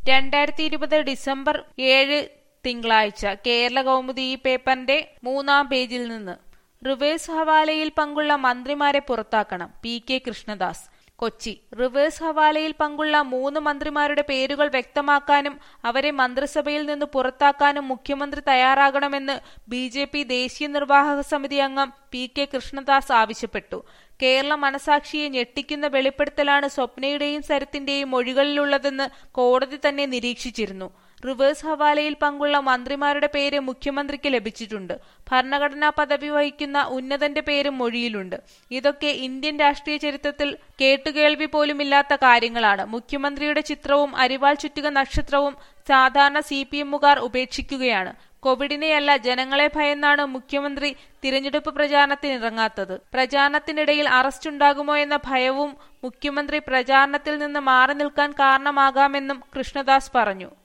രണ്ടായിരത്തി ഇരുപത് ഡിസംബർ ഏഴ് തിങ്കളാഴ്ച കേരള കൗമുദി ഈ പേപ്പറിന്റെ മൂന്നാം പേജിൽ നിന്ന് റിവേഴ്സ് ഹവാലയിൽ പങ്കുള്ള മന്ത്രിമാരെ പുറത്താക്കണം P K Krishnadas Kochi reverse ഹവാലയിൽ പങ്കുള്ള മൂന്ന് മന്ത്രിമാരുടെ പേരുകൾ വ്യക്തമാക്കാനും അവരെ മന്ത്രിസഭയിൽ നിന്ന് പുറത്താക്കാനും മുഖ്യമന്ത്രി തയ്യാറാകണമെന്ന് ബി ജെ പി ദേശീയ നിർവാഹക സമിതി അംഗം പി കെ കൃഷ്ണദാസ് ആവശ്യപ്പെട്ടു കേരള മനസാക്ഷിയെ ഞെട്ടിക്കുന്ന വെളിപ്പെടുത്തലാണ് സ്വപ്നയുടെയും സരത്തിന്റെയും മൊഴികളിലുള്ളതെന്ന് കോടതി തന്നെ നിരീക്ഷിച്ചിരുന്നു റിവേഴ്സ് ഹവാലയിൽ പങ്കുള്ള മന്ത്രിമാരുടെ പേര് മുഖ്യമന്ത്രിക്ക് ലഭിച്ചിട്ടുണ്ട് ഭരണഘടനാ പദവി വഹിക്കുന്ന ഉന്നതന്റെ പേരും മൊഴിയിലുണ്ട് ഇതൊക്കെ ഇന്ത്യൻ രാഷ്ട്രീയ ചരിത്രത്തിൽ കേട്ടുകേൾവി പോലുമില്ലാത്ത കാര്യങ്ങളാണ് മുഖ്യമന്ത്രിയുടെ ചിത്രവും അരിവാൾ ചുറ്റുക നക്ഷത്രവും സാധാരണ സി പി എമ്മുകാർ ഉപേക്ഷിക്കുകയാണ് കോവിഡിനെയല്ല ജനങ്ങളെ ഭയന്നാണ് മുഖ്യമന്ത്രി തിരഞ്ഞെടുപ്പ് പ്രചാരണത്തിനിറങ്ങാത്തത് പ്രചാരണത്തിനിടയിൽ അറസ്റ്റ് ഉണ്ടാകുമോ എന്ന ഭയവും മുഖ്യമന്ത്രി പ്രചാരണത്തിൽ നിന്ന് മാറി നിൽക്കാൻ കാരണമാകാമെന്നും കൃഷ്ണദാസ് പറഞ്ഞു